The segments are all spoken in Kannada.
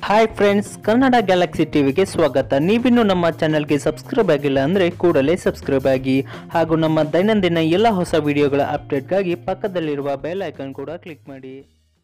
ಹಾಯ್ ಫ್ರೆಂಡ್ಸ್ ಕನ್ನಡ ಗ್ಯಾಲಕ್ಸಿ ಟಿವಿಗೆ ಸ್ವಾಗತ ನೀವಿನ್ನು ನಮ್ಮ ಚಾನೆಲ್ಗೆ ಸಬ್ಸ್ಕ್ರೈಬ್ ಆಗಿಲ್ಲ ಅಂದರೆ ಕೂಡಲೇ ಸಬ್ಸ್ಕ್ರೈಬ್ ಆಗಿ ಹಾಗೂ ನಮ್ಮ ದೈನಂದಿನ ಎಲ್ಲ ಹೊಸ ವಿಡಿಯೋಗಳ ಅಪ್ಡೇಟ್ಗಾಗಿ ಪಕ್ಕದಲ್ಲಿರುವ ಬೆಲ್ ಐಕಾನ್ ಕೂಡ ಕ್ಲಿಕ್ ಮಾಡಿ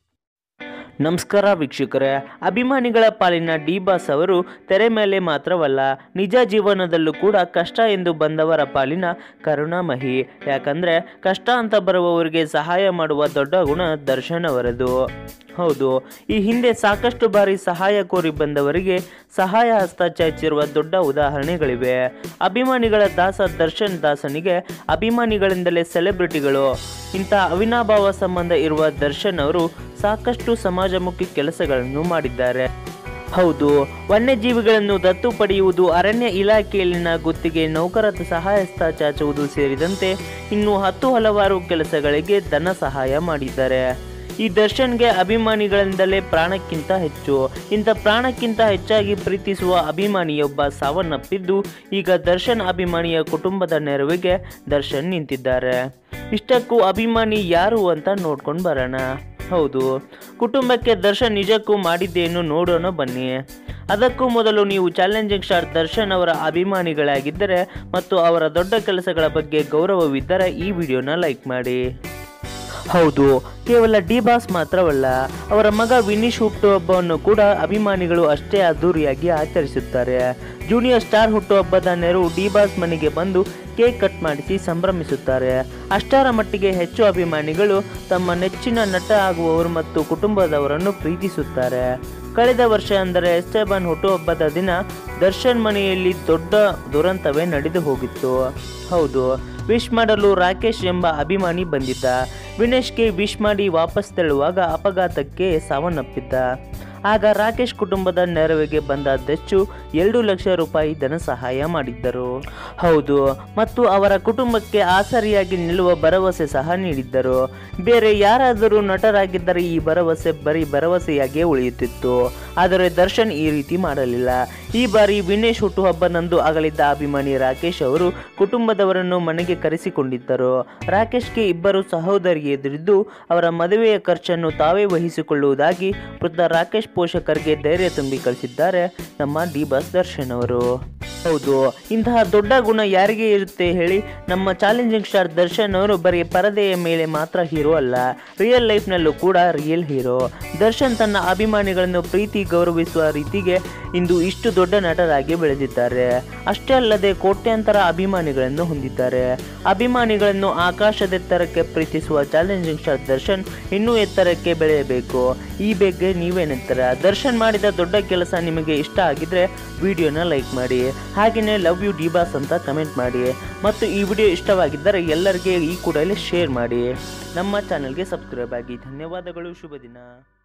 ನಮಸ್ಕಾರ ವೀಕ್ಷಕರೇ ಅಭಿಮಾನಿಗಳ ಪಾಲಿನ ಡಿ ಬಾಸ್ ಅವರು ತೆರೆ ಮೇಲೆ ಮಾತ್ರವಲ್ಲ ನಿಜ ಜೀವನದಲ್ಲೂ ಕೂಡ ಕಷ್ಟ ಎಂದು ಬಂದವರ ಪಾಲಿನ ಕರುಣಾಮಹಿ ಯಾಕಂದ್ರೆ ಕಷ್ಟ ಅಂತ ಬರುವವರಿಗೆ ಸಹಾಯ ಮಾಡುವ ದೊಡ್ಡ ಗುಣ ದರ್ಶನ್ ಅವರದು ಹೌದು ಈ ಹಿಂದೆ ಸಾಕಷ್ಟು ಬಾರಿ ಸಹಾಯ ಕೋರಿ ಬಂದವರಿಗೆ ಸಹಾಯ ಹಸ್ತ ಚಾಚಿರುವ ದೊಡ್ಡ ಉದಾಹರಣೆಗಳಿವೆ ಅಭಿಮಾನಿಗಳ ದಾಸ ದರ್ಶನ್ ದಾಸನಿಗೆ ಅಭಿಮಾನಿಗಳಿಂದಲೇ ಸೆಲೆಬ್ರಿಟಿಗಳು ಇಂಥ ಅವಿನಾಭಾವ ಸಂಬಂಧ ಇರುವ ದರ್ಶನ್ ಅವರು ಸಾಕಷ್ಟು ಸಮಾಜಮುಖಿ ಕೆಲಸಗಳನ್ನು ಮಾಡಿದ್ದಾರೆ ಹೌದು ವನ್ಯಜೀವಿಗಳನ್ನು ದತ್ತು ಪಡೆಯುವುದು ಅರಣ್ಯ ಇಲಾಖೆಯಲ್ಲಿನ ಗುತ್ತಿಗೆ ನೌಕರರ ಸಹಾಯಸ್ಥ ಚಾಚುವುದು ಸೇರಿದಂತೆ ಇನ್ನು ಹತ್ತು ಹಲವಾರು ಕೆಲಸಗಳಿಗೆ ಧನ ಸಹಾಯ ಮಾಡಿದ್ದಾರೆ ಈ ದರ್ಶನ್ಗೆ ಅಭಿಮಾನಿಗಳಿಂದಲೇ ಪ್ರಾಣಕ್ಕಿಂತ ಹೆಚ್ಚು ಇಂಥ ಪ್ರಾಣಕ್ಕಿಂತ ಹೆಚ್ಚಾಗಿ ಪ್ರೀತಿಸುವ ಅಭಿಮಾನಿಯೊಬ್ಬ ಸಾವನ್ನಪ್ಪಿದ್ದು ಈಗ ದರ್ಶನ್ ಅಭಿಮಾನಿಯ ಕುಟುಂಬದ ನೆರವಿಗೆ ದರ್ಶನ್ ನಿಂತಿದ್ದಾರೆ ಇಷ್ಟಕ್ಕೂ ಅಭಿಮಾನಿ ಯಾರು ಅಂತ ನೋಡ್ಕೊಂಡು ಬರೋಣ ಹೌದು ಕುಟುಂಬಕ್ಕೆ ದರ್ಶನ್ ನಿಜಕ್ಕೂ ಮಾಡಿದ್ದೇನು ನೋಡೋಣ ಬನ್ನಿ ಅದಕ್ಕೂ ಮೊದಲು ನೀವು ಚಾಲೆಂಜಿಂಗ್ ಸ್ಟಾರ್ ದರ್ಶನ್ ಅವರ ಅಭಿಮಾನಿಗಳಾಗಿದ್ದರೆ ಮತ್ತು ಅವರ ದೊಡ್ಡ ಕೆಲಸಗಳ ಬಗ್ಗೆ ಗೌರವವಿದ್ದರೆ ಈ ವಿಡಿಯೋನ ಲೈಕ್ ಮಾಡಿ ಹೌದು ಕೇವಲ ಡಿ ಬಾಸ್ ಮಾತ್ರವಲ್ಲ ಅವರ ಮಗ ವಿನೀಶ್ ಹುಟ್ಟುಹಬ್ಬವನ್ನು ಕೂಡ ಅಭಿಮಾನಿಗಳು ಅಷ್ಟೇ ಅದ್ದೂರಿಯಾಗಿ ಆಚರಿಸುತ್ತಾರೆ ಜೂನಿಯರ್ ಸ್ಟಾರ್ ಹುಟ್ಟುಹಬ್ಬದ ನೆರವು ಡಿ ಬಾಸ್ ಮನೆಗೆ ಬಂದು ಕೇಕ್ ಕಟ್ ಮಾಡಿಸಿ ಸಂಭ್ರಮಿಸುತ್ತಾರೆ ಅಷ್ಟರ ಮಟ್ಟಿಗೆ ಹೆಚ್ಚು ಅಭಿಮಾನಿಗಳು ತಮ್ಮ ನೆಚ್ಚಿನ ನಟ ಆಗುವವರು ಮತ್ತು ಕುಟುಂಬದವರನ್ನು ಪ್ರೀತಿಸುತ್ತಾರೆ ಕಳೆದ ವರ್ಷ ಅಂದರೆ ಎಸ್ಟೆಬನ್ ಹುಟ್ಟುಹಬ್ಬದ ದಿನ ದರ್ಶನ್ ಮನೆಯಲ್ಲಿ ದೊಡ್ಡ ದುರಂತವೇ ನಡೆದು ಹೋಗಿತ್ತು ಹೌದು ವಿಶ್ ಮಾಡಲು ರಾಕೇಶ್ ಎಂಬ ಅಭಿಮಾನಿ ಬಂದಿದ್ದ ವಿನೇಶ್ಗೆ ವಿಶ್ ಮಾಡಿ ವಾಪಸ್ ತೆರಳುವಾಗ ಅಪಘಾತಕ್ಕೆ ಸಾವನ್ನಪ್ಪಿದ್ದ ಆಗ ರಾಕೇಶ್ ಕುಟುಂಬದ ನೆರವಿಗೆ ಬಂದ ದಚ್ಚು ಎರಡು ಲಕ್ಷ ರೂಪಾಯಿ ಧನ ಸಹಾಯ ಮಾಡಿದ್ದರು ಹೌದು ಮತ್ತು ಅವರ ಕುಟುಂಬಕ್ಕೆ ಆಸರಿಯಾಗಿ ನಿಲ್ಲುವ ಭರವಸೆ ಸಹ ನೀಡಿದ್ದರು ಬೇರೆ ಯಾರಾದರೂ ನಟರಾಗಿದ್ದರೆ ಈ ಭರವಸೆ ಬರೀ ಭರವಸೆಯಾಗಿಯೇ ಉಳಿಯುತ್ತಿತ್ತು ಆದರೆ ದರ್ಶನ್ ಈ ರೀತಿ ಮಾಡಲಿಲ್ಲ ಈ ಬಾರಿ ವಿನೇಶ್ ಹುಟ್ಟುಹಬ್ಬನಂದು ಅಗಲಿದ್ದ ಅಭಿಮಾನಿ ರಾಕೇಶ್ ಅವರು ಕುಟುಂಬದವರನ್ನು ಮನೆಗೆ ಕರೆಸಿಕೊಂಡಿದ್ದರು ರಾಕೇಶ್ಗೆ ಇಬ್ಬರು ಸಹೋದರಿಯರಿದ್ದು ಅವರ ಮದುವೆಯ ಖರ್ಚನ್ನು ತಾವೇ ವಹಿಸಿಕೊಳ್ಳುವುದಾಗಿ ವೃದ್ಧ ರಾಕೇಶ್ ಪೋಷಕರಿಗೆ ಧೈರ್ಯ ತುಂಬಿ ಕಳಿಸಿದ್ದಾರೆ ನಮ್ಮ ಡಿ ಬಾಸ್ ದರ್ಶನ್ ಅವರು ಹೌದು ಇಂತಹ ದೊಡ್ಡ ಗುಣ ಯಾರಿಗೆ ಇರುತ್ತೆ ಹೇಳಿ ನಮ್ಮ ಚಾಲೆಂಜಿಂಗ್ ಸ್ಟಾರ್ ದರ್ಶನ್ ಅವರು ಬರೀ ಪರದೆಯ ಮೇಲೆ ಮಾತ್ರ ಹೀರೋ ಅಲ್ಲ ರಿಯಲ್ ಲೈಫ್ನಲ್ಲೂ ಕೂಡ ರಿಯಲ್ ಹೀರೋ ದರ್ಶನ್ ತನ್ನ ಅಭಿಮಾನಿಗಳನ್ನು ಪ್ರೀತಿ ಗೌರವಿಸುವ ರೀತಿಗೆ ಇಂದು ಇಷ್ಟು ದೊಡ್ಡ ನಟರಾಗಿ ಬೆಳೆದಿದ್ದಾರೆ ಅಷ್ಟೇ ಅಲ್ಲದೆ ಕೋಟ್ಯಾಂತರ ಅಭಿಮಾನಿಗಳನ್ನು ಹೊಂದಿದ್ದಾರೆ ಅಭಿಮಾನಿಗಳನ್ನು ಆಕಾಶದೆತ್ತರಕ್ಕೆ ಪ್ರೀತಿಸುವ ಚಾಲೆಂಜಿಂಗ್ ಸ್ಟಾರ್ ದರ್ಶನ್ ಇನ್ನೂ ಎತ್ತರಕ್ಕೆ ಬೆಳೆಯಬೇಕು ಈ ಬಗ್ಗೆ ನೀವೇನೆಂತರ ದರ್ಶನ್ ಮಾಡಿದ ದೊಡ್ಡ ಕೆಲಸ ನಿಮಗೆ ಇಷ್ಟ ಆಗಿದ್ರೆ ವಿಡಿಯೋನ ಲೈಕ್ ಮಾಡಿ ಹಾಗೆಯೇ ಲವ್ ಯು ಡಿಬಾಸ್ ಅಂತ ಕಮೆಂಟ್ ಮಾಡಿ ಮತ್ತು ಈ ವಿಡಿಯೋ ಇಷ್ಟವಾಗಿದ್ದರೆ ಎಲ್ಲರಿಗೆ ಈ ಕೂಡಲೇ ಶೇರ್ ಮಾಡಿ ನಮ್ಮ ಚಾನಲ್ಗೆ ಸಬ್ಸ್ಕ್ರೈಬ್ ಆಗಿ ಧನ್ಯವಾದಗಳು ಶುಭ ದಿನ